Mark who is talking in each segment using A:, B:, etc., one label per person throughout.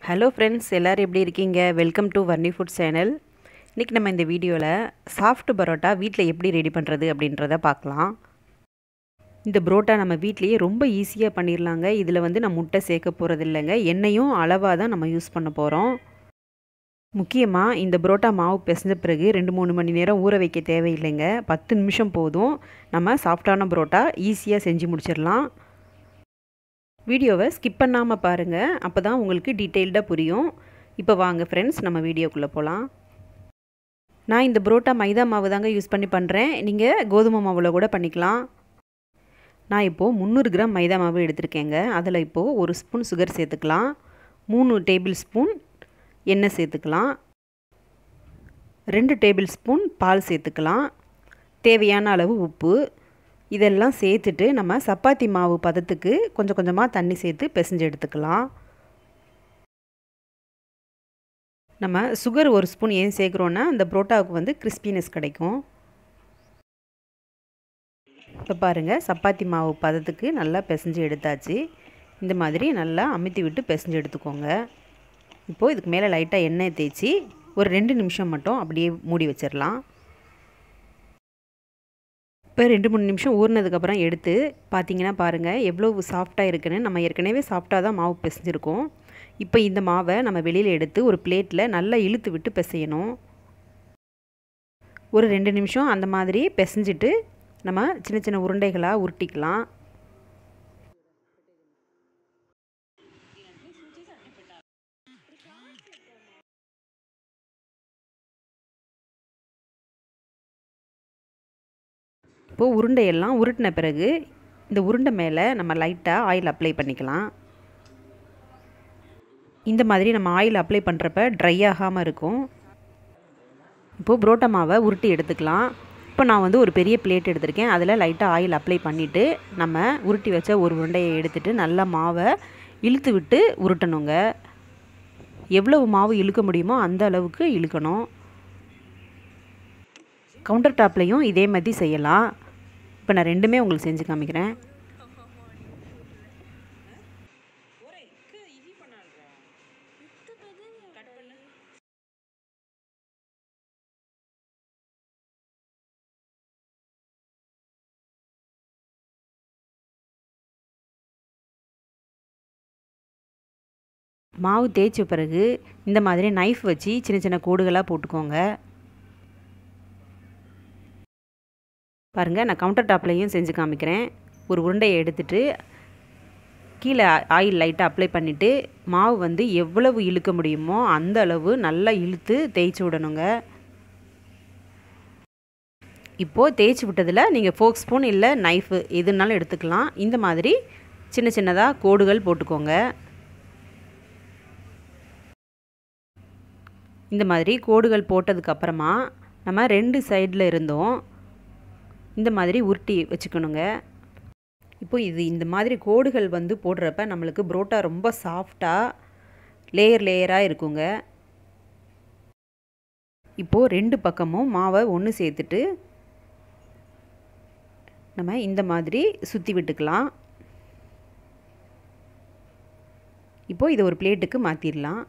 A: hello friends எல்லோரும் எப்படி இருக்கீங்க welcome to Varni food channel இன்றைக்கி நம்ம இந்த வீடியோவில் சாஃப்ட் பரோட்டா வீட்டில் எப்படி ரெடி பண்ணுறது அப்படின்றத பார்க்கலாம் இந்த பரோட்டா நம்ம வீட்லேயே ரொம்ப ஈஸியாக பண்ணிடலாங்க இதில் வந்து நான் முட்டை சேர்க்க போகிறது இல்லைங்க எண்ணெயும் அளவாக தான் நம்ம யூஸ் பண்ண போகிறோம் முக்கியமாக இந்த பரோட்டா மாவு பிசைஞ்ச பிறகு ரெண்டு மூணு மணி நேரம் ஊற வைக்க தேவையில்லைங்க பத்து நிமிஷம் போதும் நம்ம சாஃப்டான பரோட்டா ஈஸியாக செஞ்சு முடிச்சிடலாம் வீடியோவை ஸ்கிப் பண்ணாமல் பாருங்கள் அப்போ தான் உங்களுக்கு டீட்டெயில்டாக புரியும் இப்போ வாங்க ஃப்ரெண்ட்ஸ் நம்ம வீடியோக்குள்ளே போகலாம் நான் இந்த புரோட்டா மைதா மாவு தாங்க யூஸ் பண்ணி பண்ணுறேன் நீங்கள் கோதுமை மாவில் கூட பண்ணிக்கலாம் நான் இப்போது முந்நூறு கிராம் மைதா மாவு எடுத்திருக்கேங்க அதில் இப்போது ஒரு ஸ்பூன் சுகர் சேர்த்துக்கலாம் மூணு டேபிள் ஸ்பூன் எண்ணெய் சேர்த்துக்கலாம் ரெண்டு டேபிள் ஸ்பூன் பால் சேர்த்துக்கலாம் தேவையான அளவு உப்பு இதெல்லாம் சேர்த்துட்டு நம்ம சப்பாத்தி மாவு பதத்துக்கு கொஞ்சம் கொஞ்சமாக தண்ணி சேர்த்து பிசைஞ்சு எடுத்துக்கலாம் நம்ம சுகர் ஒரு ஸ்பூன் ஏன் சேர்க்குறோன்னா அந்த புரோட்டாவுக்கு வந்து கிறிஸ்பினஸ் கிடைக்கும் இப்போ பாருங்கள் சப்பாத்தி மாவு பதத்துக்கு நல்லா பிசைஞ்சு எடுத்தாச்சு இந்த மாதிரி நல்லா அமுத்தி விட்டு பிசைஞ்சு எடுத்துக்கோங்க இப்போது இதுக்கு மேலே லைட்டாக எண்ணெய் தேய்ச்சி ஒரு ரெண்டு நிமிஷம் மட்டும் அப்படியே மூடி வச்சிடலாம் இப்போ ரெண்டு மூணு நிமிஷம் ஊறினதுக்கப்புறம் எடுத்து பார்த்தீங்கன்னா பாருங்கள் எவ்வளோ சாஃப்டாக இருக்குன்னு நம்ம ஏற்கனவே சாஃப்டாக தான் மாவு பிசைஞ்சிருக்கோம் இப்போ இந்த மாவை நம்ம வெளியில் எடுத்து ஒரு பிளேட்டில் நல்லா இழுத்து விட்டு பிசையணும் ஒரு ரெண்டு நிமிஷம் அந்த மாதிரி பிசைஞ்சிட்டு நம்ம சின்ன சின்ன உருண்டைகளாக உருட்டிக்கலாம் இப்போது உருண்டையெல்லாம் உருட்டின பிறகு இந்த உருண்டை மேலே நம்ம லைட்டாக ஆயில் அப்ளை பண்ணிக்கலாம் இந்த மாதிரி நம்ம ஆயில் அப்ளை பண்ணுறப்ப ட்ரை ஆகாமல் இருக்கும் இப்போது புரோட்டா மாவை உருட்டி எடுத்துக்கலாம் இப்போ நான் வந்து ஒரு பெரிய பிளேட் எடுத்திருக்கேன் அதில் லைட்டாக ஆயில் அப்ளை பண்ணிவிட்டு நம்ம உருட்டி வச்ச ஒரு உருண்டையை எடுத்துகிட்டு நல்லா மாவை இழுத்து விட்டு உருட்டணுங்க எவ்வளவு மாவு இழுக்க முடியுமோ அந்த அளவுக்கு இழுக்கணும் கவுண்டர் டாப்லேயும் இதே மாதிரி செய்யலாம் இப்போ நான் ரெண்டுமே உங்களுக்கு செஞ்சு காமிக்கிறேன் மாவு தேய்ச்ச பிறகு இந்த மாதிரி நைஃப் வச்சு சின்ன சின்ன கோடுகளாக போட்டுக்கோங்க பாருங்கள் நான் கவுண்டர் டாப்லேயும் செஞ்சு காமிக்கிறேன் ஒரு உருண்டையை எடுத்துட்டு கீழே ஆயில் லைட்டாக அப்ளை பண்ணிவிட்டு மாவு வந்து எவ்வளவு இழுக்க முடியுமோ அந்த அளவு நல்லா இழுத்து தேய்ச்சி விடணுங்க இப்போது தேய்ச்சி விட்டதில் நீங்கள் ஃபோக் ஸ்பூன் இல்லை நைஃபு எதுனாலும் எடுத்துக்கலாம் இந்த மாதிரி சின்ன சின்னதாக கோடுகள் போட்டுக்கோங்க இந்த மாதிரி கோடுகள் போட்டதுக்கப்புறமா நம்ம ரெண்டு சைடில் இருந்தும் இந்த மாதிரி உருட்டி வச்சுக்கணுங்க இப்போ இது இந்த மாதிரி கோடுகள் வந்து போடுறப்ப நம்மளுக்கு புரோட்டா ரொம்ப சாஃப்டாக லேயர் லேயராக இருக்குங்க இப்போது ரெண்டு பக்கமும் மாவை ஒன்று சேர்த்துட்டு நம்ம இந்த மாதிரி சுற்றி விட்டுக்கலாம் இப்போது இதை ஒரு பிளேட்டுக்கு மாற்றிடலாம்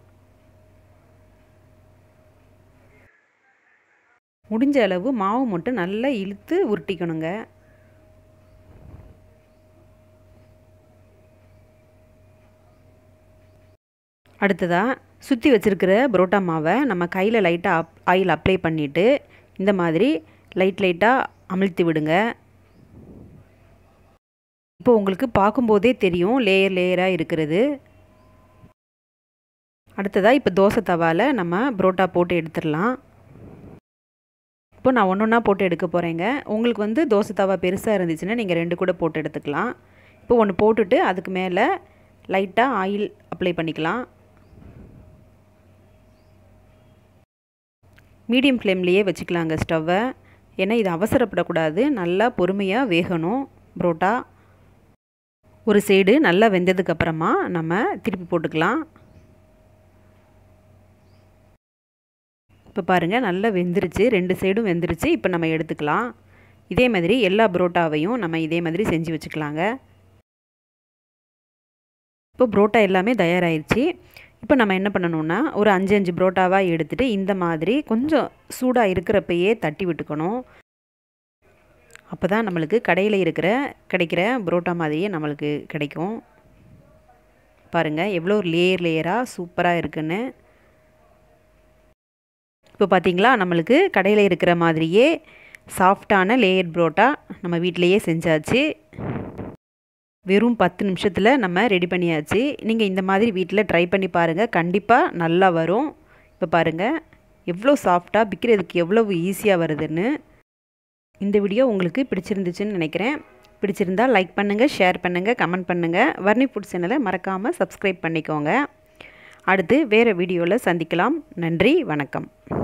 A: முடிஞ்ச அளவு மாவு மட்டும் நல்லா இழுத்து உருட்டிக்கணுங்க அடுத்ததாக சுற்றி வச்சுருக்கிற புரோட்டா மாவை நம்ம கையில் லைட்டாக அப் ஆயில் அப்ளை பண்ணிவிட்டு இந்த மாதிரி லைட் லைட்டாக அமிழ்த்தி விடுங்க இப்போ உங்களுக்கு பார்க்கும்போதே தெரியும் லேயர் லேயராக இருக்கிறது அடுத்ததாக இப்போ தோசை தவாவில் நம்ம புரோட்டா போட்டு எடுத்துடலாம் இப்போ நான் ஒன்று ஒன்றா போட்டு எடுக்க போகிறேங்க உங்களுக்கு வந்து தோசை தவா பெருசாக இருந்துச்சுன்னா நீங்கள் ரெண்டு கூட போட்டு எடுத்துக்கலாம் இப்போ ஒன்று போட்டுட்டு அதுக்கு மேலே லைட்டாக ஆயில் அப்ளை பண்ணிக்கலாம் மீடியம் ஃப்ளேம்லேயே வச்சுக்கலாங்க ஸ்டவ்வை ஏன்னா இது அவசரப்படக்கூடாது நல்லா பொறுமையாக வேகணும் புரோட்டா ஒரு சைடு நல்லா வெந்ததுக்கப்புறமா நம்ம திருப்பி போட்டுக்கலாம் இப்போ பாருங்கள் நல்லா வெந்துருச்சு ரெண்டு சைடும் வெந்துருச்சு இப்போ நம்ம எடுத்துக்கலாம் இதே மாதிரி எல்லா புரோட்டாவையும் நம்ம இதே மாதிரி செஞ்சு வச்சுக்கலாங்க இப்போ புரோட்டா எல்லாமே தயாராகிருச்சு இப்போ நம்ம என்ன பண்ணணும்னா ஒரு அஞ்சு அஞ்சு புரோட்டாவாக எடுத்துகிட்டு இந்த மாதிரி கொஞ்சம் சூடாக இருக்கிறப்பயே தட்டி விட்டுக்கணும் அப்போ தான் நம்மளுக்கு கடையில் இருக்கிற கிடைக்கிற புரோட்டா மாதிரியே நம்மளுக்கு கிடைக்கும் பாருங்கள் எவ்வளோ லேயர் லேயராக சூப்பராக இருக்குன்னு இப்போ பார்த்தீங்களா நம்மளுக்கு கடையில் இருக்கிற மாதிரியே சாஃப்டான லேயர் புரோட்டா நம்ம வீட்டிலையே செஞ்சாச்சு வெறும் பத்து நிமிஷத்தில் நம்ம ரெடி பண்ணியாச்சு நீங்கள் இந்த மாதிரி வீட்டில் ட்ரை பண்ணி பாருங்கள் கண்டிப்பாக நல்லா வரும் இப்போ பாருங்கள் எவ்வளோ சாஃப்டாக பிக்கிறதுக்கு எவ்வளவு ஈஸியாக வருதுன்னு இந்த வீடியோ உங்களுக்கு பிடிச்சிருந்துச்சுன்னு நினைக்கிறேன் பிடிச்சிருந்தா லைக் பண்ணுங்கள் ஷேர் பண்ணுங்கள் கமெண்ட் பண்ணுங்கள் வர்ணி ஃபுட் சேனலை மறக்காமல் சப்ஸ்கிரைப் பண்ணிக்கோங்க அடுத்து வேறு வீடியோவில் சந்திக்கலாம் நன்றி வணக்கம்